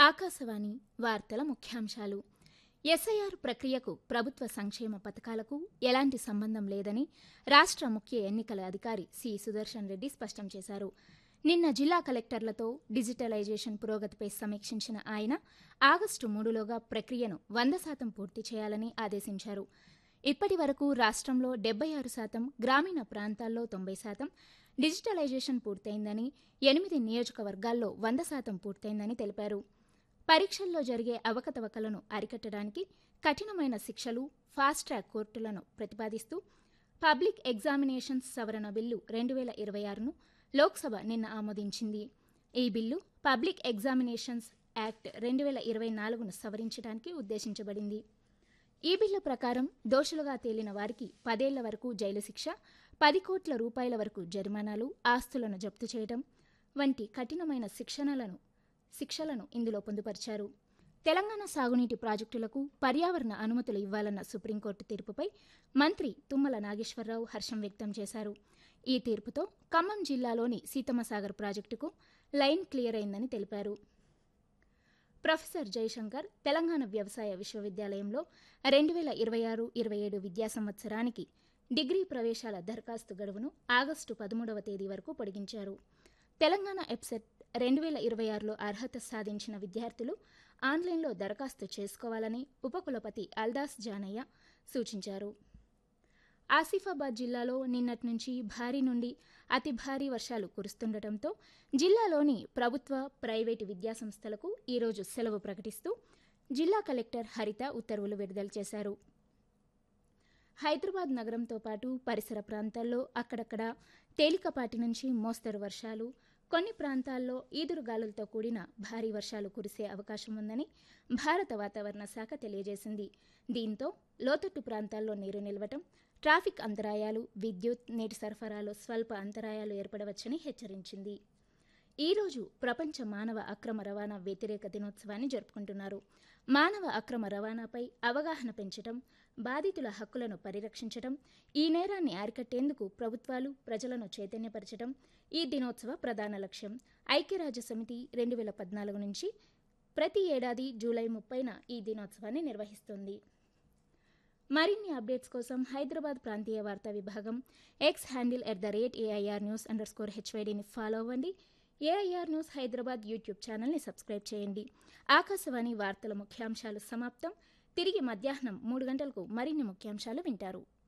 ఆకాశవాణి వార్తల ముఖ్యాంశాలు ఎస్ఐఆర్ ప్రక్రియకు ప్రభుత్వ సంక్షేమ పథకాలకు ఎలాంటి సంబంధం లేదని రాష్ట్ర ముఖ్య ఎన్నికల అధికారి సి సుదర్శన్ రెడ్డి స్పష్టం చేశారు నిన్న జిల్లా కలెక్టర్లతో డిజిటలైజేషన్ పురోగతిపై సమీక్షించిన ఆయన ఆగస్టు మూడులోగా ప్రక్రియను వంద శాతం పూర్తి చేయాలని ఆదేశించారు ఇప్పటి వరకు రాష్ట్రంలో డెబ్బై ఆరు శాతం గ్రామీణ ప్రాంతాల్లో తొంభై శాతం డిజిటలైజేషన్ పూర్తయిందని ఎనిమిది నియోజకవర్గాల్లో వంద శాతం పూర్తయిందని తెలిపారు పరీక్షల్లో జరిగే అవకతవకలను అరికట్టడానికి కఠినమైన శిక్షలు ఫాస్ట్ ట్రాక్ కోర్టులను ప్రతిపాదిస్తూ పబ్లిక్ ఎగ్జామినేషన్స్ సవరణ బిల్లు రెండు వేల ఇరవై ఆరును లోక్సభ నిన్న ఆమోదించింది ఈ బిల్లు పబ్లిక్ ఎగ్జామినేషన్స్ యాక్ట్ రెండు వేల ఇరవై నాలుగును సవరించడానికి ఉద్దేశించబడింది ఈ బిల్లు ప్రకారం దోషులుగా తేలిన వారికి పదేళ్ల వరకు జైలు శిక్ష పది కోట్ల రూపాయల వరకు జరిమానాలు ఆస్తులను జప్తు చేయడం వంటి కఠినమైన శిక్షణలను శిక్షలను ఇందులో పొందుపరిచారు తెలంగాణ సాగునీటి ప్రాజెక్టులకు పర్యావరణ అనుమతులు ఇవ్వాలన్న సుప్రీంకోర్టు తీర్పుపై మంత్రి తుమ్మల నాగేశ్వరరావు హర్షం వ్యక్తం చేశారు ఈ తీర్పుతో ఖమ్మం జిల్లాలోని సీతమ్మసాగర్ ప్రాజెక్టుకు లైన్ క్లియర్ అయిందని తెలిపారు ప్రొఫెసర్ జయశంకర్ తెలంగాణ వ్యవసాయ విశ్వవిద్యాలయంలో రెండు వేల ఇరవై ఆరు ఇరవై ఏడు విద్యా సంవత్సరానికి డిగ్రీ ప్రవేశాల దరఖాస్తు గడువును ఆగస్టు పదమూడవ తేదీ వరకు పొడిగించారు తెలంగాణ ఎప్సెట్ రెండు వేల ఇరవై ఆరులో అర్హత సాధించిన విద్యార్థులు ఆన్లైన్లో దరఖాస్తు చేసుకోవాలని ఉపకులపతి అల్దాస్ జానయ్య సూచించారు ఆసిఫాబాద్ జిల్లాలో నిన్నటి నుంచి భారీ నుండి అతి భారీ వర్షాలు కురుస్తుండటంతో జిల్లాలోని ప్రభుత్వ ప్రైవేటు విద్యాసంస్థలకు ఈరోజు సెలవు ప్రకటిస్తూ జిల్లా కలెక్టర్ హరిత ఉత్తర్వులు విడుదల చేశారు హైదరాబాద్ నగరంతో పాటు పరిసర ప్రాంతాల్లో అక్కడక్కడ తేలికపాటి నుంచి మోస్తరు వర్షాలు కొన్ని ప్రాంతాల్లో ఈదురుగాలులతో కూడిన భారీ వర్షాలు కురిసే అవకాశం ఉందని భారత వాతావరణ శాఖ తెలియజేసింది దీంతో లోతట్టు ప్రాంతాల్లో నీరు నిలవటం ట్రాఫిక్ అంతరాయాలు విద్యుత్ నీటి సరఫరాలో స్వల్ప అంతరాయాలు ఏర్పడవచ్చని హెచ్చరించింది ఈ రోజు ప్రపంచ మానవ అక్రమ రవాణా వ్యతిరేక దినోత్సవాన్ని జరుపుకుంటున్నారు మానవ అక్రమ రవాణాపై అవగాహన పెంచడం బాధితుల హక్కులను పరిరక్షించడం ఈ నేరాన్ని అరికట్టేందుకు ప్రభుత్వాలు ప్రజలను చైతన్యపరచడం ఈ దినోత్సవ ప్రధాన లక్ష్యం ఐక్యరాజ్య సమితి రెండు వేల పద్నాలుగు నుంచి ప్రతి ఏడాది జూలై ముప్పైన ఈ దినోత్సవాన్ని నిర్వహిస్తుంది మరిన్ని అప్డేట్స్ కోసం హైదరాబాద్ ప్రాంతీయ వార్తా విభాగం X handle at the rate AIR news underscore స్కోర్ హెచ్వైడీని ఫాలో అవ్వండి ఏఐఆర్ న్యూస్ హైదరాబాద్ యూట్యూబ్ ఛానల్ని సబ్స్క్రైబ్ చేయండి ఆకాశవాణి వార్తల ముఖ్యాంశాలు సమాప్తం తిరిగి మధ్యాహ్నం మూడు గంటలకు మరిన్ని ముఖ్యాంశాలు వింటారు